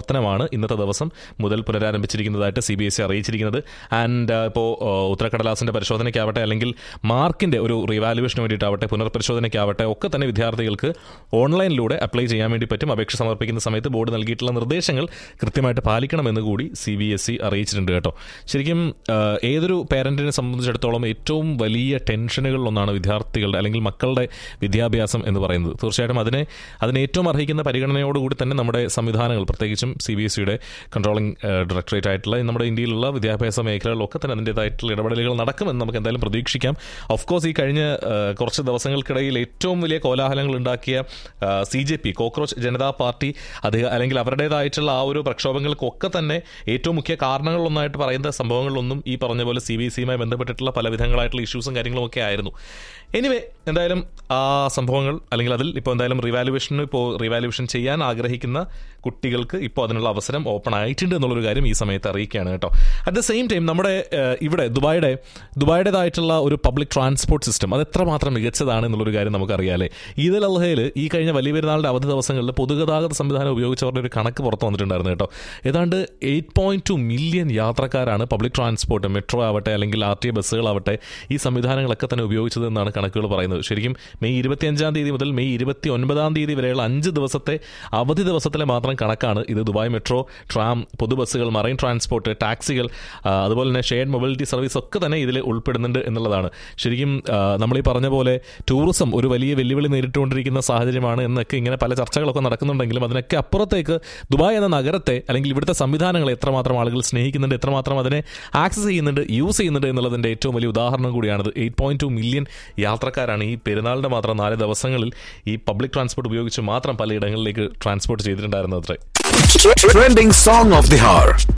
പ്രവർത്തനമാണ് ഇന്നത്തെ ദിവസം മുതൽ പുനരാരംഭിച്ചിരിക്കുന്നതായിട്ട് സി ബി എസ് ഇ അറിയിച്ചിരിക്കുന്നത് ആൻഡ് ഇപ്പോൾ ഉത്തരക്കടലാസിന്റെ പരിശോധനയ്ക്കാവട്ടെ അല്ലെങ്കിൽ മാർക്കിന്റെ ഒരു റിവാലുവേഷന് വേണ്ടിയിട്ടാവട്ടെ പുനർപരിശോധനയ്ക്കാവട്ടെ ഒക്കെ തന്നെ വിദ്യാർത്ഥികൾക്ക് ഓൺലൈനിലൂടെ അപ്ലൈ ചെയ്യാൻ വേണ്ടി പറ്റും അപേക്ഷ സമർപ്പിക്കുന്ന സമയത്ത് ബോർഡ് നൽകിയിട്ടുള്ള നിർദ്ദേശങ്ങൾ കൃത്യമായിട്ട് പാലിക്കണമെന്ന് കൂടി സി ബി എസ് ഇ അറിയിച്ചിട്ടുണ്ട് കേട്ടോ ശരിക്കും ആ, ഏതൊരു പേരന്റിനെ സംബന്ധിച്ചിടത്തോളം ഏറ്റവും വലിയ ടെൻഷനുകളിലൊന്നാണ് വിദ്യാർത്ഥികളുടെ അല്ലെങ്കിൽ മക്കളുടെ വിദ്യാഭ്യാസം എന്ന് പറയുന്നത് തീർച്ചയായിട്ടും അതിനെ അതിന് ഏറ്റവും അർഹിക്കുന്ന പരിഗണനയോടുകൂടി തന്നെ നമ്മുടെ സംവിധാനങ്ങൾ പ്രത്യേകിച്ചും സി ബി എസ് സിയുടെ കൺട്രോളിംഗ് ഡയറക്ടറേറ്റ് ആയിട്ടുള്ള നമ്മുടെ ഇന്ത്യയിലുള്ള വിദ്യാഭ്യാസ മേഖലകളിലൊക്കെ തന്നെ അതിൻ്റെതായിട്ടുള്ള ഇടപെടലുകൾ നടക്കുമെന്ന് നമുക്ക് എന്തായാലും പ്രതീക്ഷിക്കാം ഓഫ് കോഴ്സ് ഈ കഴിഞ്ഞ ആ, കുറച്ച് ദിവസങ്ങൾക്കിടയിൽ ഏറ്റവും വലിയ കോലാഹലങ്ങൾ ഉണ്ടാക്കിയ C J P cockroach Janata party അത് അല്ലെങ്കിൽ അവരുടേതായിട്ടുള്ള ആ ഒരു പ്രക്ഷോഭങ്ങൾക്കൊക്കെ തന്നെ ഏറ്റവും മുഖ്യ കാരണങ്ങളൊന്നായിട്ട് പറയുന്ന സംഭവങ്ങളിലൊന്നും ഈ പറഞ്ഞ പോലെ സി ബി എസ് സിയുമായി ബന്ധപ്പെട്ടിട്ടുള്ള പല വിധങ്ങളായിട്ടുള്ള ഇഷ്യൂസും കാര്യങ്ങളും ഒക്കെ ആയിരുന്നു എനിവേ എന്തായാലും ആ സംഭവങ്ങൾ അല്ലെങ്കിൽ അതിൽ ഇപ്പോൾ എന്തായാലും റിവാലുവേഷന് ഇപ്പോൾ റിവാലുവേഷൻ ചെയ്യാൻ ആഗ്രഹിക്കുന്ന കുട്ടികൾക്ക് ഇപ്പോൾ അതിനുള്ള അവസരം ഓപ്പൺ ആയിട്ടുണ്ട് എന്നുള്ളൊരു കാര്യം ഈ സമയത്ത് അറിയിക്കുകയാണ് കേട്ടോ അറ്റ് ദ സെയിം ടൈം നമ്മുടെ ഏഹ്, ഇവിടെ ദുബായുടെ ദുബായുടേതായിട്ടുള്ള ഒരു പബ്ലിക് ട്രാൻസ്പോർട്ട് സിസ്റ്റം അത് എത്രമാത്രം മികച്ചതാണ് എന്നുള്ളൊരു കാര്യം നമുക്കറിയാലേ ഈദ് അൽ അൽഹയിൽ ഈ കഴിഞ്ഞ വലിയ പെരുന്നാളിന്റെ അവധി ദിവസങ്ങളിൽ പൊതുഗതാഗത സംവിധാനം ഉപയോഗിച്ചവരുടെ ഒരു കണക്ക് പുറത്തു വന്നിട്ടുണ്ടായിരുന്നു കേട്ടോ ഏതാണ്ട് എയ്റ്റ് പോയിന്റ് ടു മില്യൺ യാത്രക്കാരാണ് പബ്ലിക് ട്രാൻസ്പോർട്ട് മെട്രോ ആവട്ടെ അല്ലെങ്കിൽ ആർ ടി ബസ്സുകളാവട്ടെ ഈ സംവിധാനങ്ങളൊക്കെ തന്നെ ഉപയോഗിച്ചത് എന്നാണ് കണക്കുകൾ പറയുന്നത് ശരിക്കും മെയ് ഇരുപത്തിയഞ്ചാം തീയതി മുതൽ മെയ് ഇരുപത്തി ഒൻപതാം തീയതി വരെയുള്ള അഞ്ച് ദിവസത്തെ അവധി ദിവസത്തിലെ മാത്രം കണക്കാണ് ഇത് ദുബായ് മെട്രോ ട്രാം പൊതുബസ്സുകൾ മറൈൻ ട്രാൻസ്പോർട്ട് ടാക്സികൾ ആ, അതുപോലെ തന്നെ ഷെയർഡ് മൊബിലിറ്റി സർവീസ് ഒക്കെ തന്നെ ഇതിൽ ഉൾപ്പെടുന്നുണ്ട് എന്നുള്ളതാണ് ശരിക്കും ആ, നമ്മൾ ഈ പറഞ്ഞ പോലെ ടൂറിസം ഒരു വലിയ വെല്ലുവിളി നേരിട്ടുകൊണ്ടിരിക്കുന്ന സാഹചര്യമാണ് എന്നൊക്കെ ഇങ്ങനെ പല ചർച്ചകളൊക്കെ നടക്കുന്നുണ്ടെങ്കിലും അതിനൊക്കെ അപ്പുറത്തേക്ക് ദുബായ് എന്ന നഗരത്തെ അല്ലെങ്കിൽ ഇവിടുത്തെ സംവിധാനങ്ങളെ എത്രമാത്രം ആളുകൾ സ്നേഹിക്കുന്നുണ്ട് എത്രമാത്രം അതിനെ ആക്സസ് ചെയ്യുന്നുണ്ട് യൂസ് ചെയ്യുന്നുണ്ട് എന്നുള്ളതിന്റെ ഏറ്റവും വലിയ ഉദാഹരണം കൂടിയാണിത് എയ്റ്റ് പോയിന്റ് ടു മില്യൺ യാത്രക്കാരാണ് ഈ പെരുന്നാളിന്റെ മാത്രം നാല് ദിവസങ്ങളിൽ ഈ പബ്ലിക് ട്രാൻസ്പോർട്ട് ഉപയോഗിച്ച് മാത്രം പലയിടങ്ങളിലേക്ക് ട്രാൻസ്പോർട്ട് ചെയ്തിട്ടുണ്ടായിരുന്നത് അത്രേ Trending song of the hour.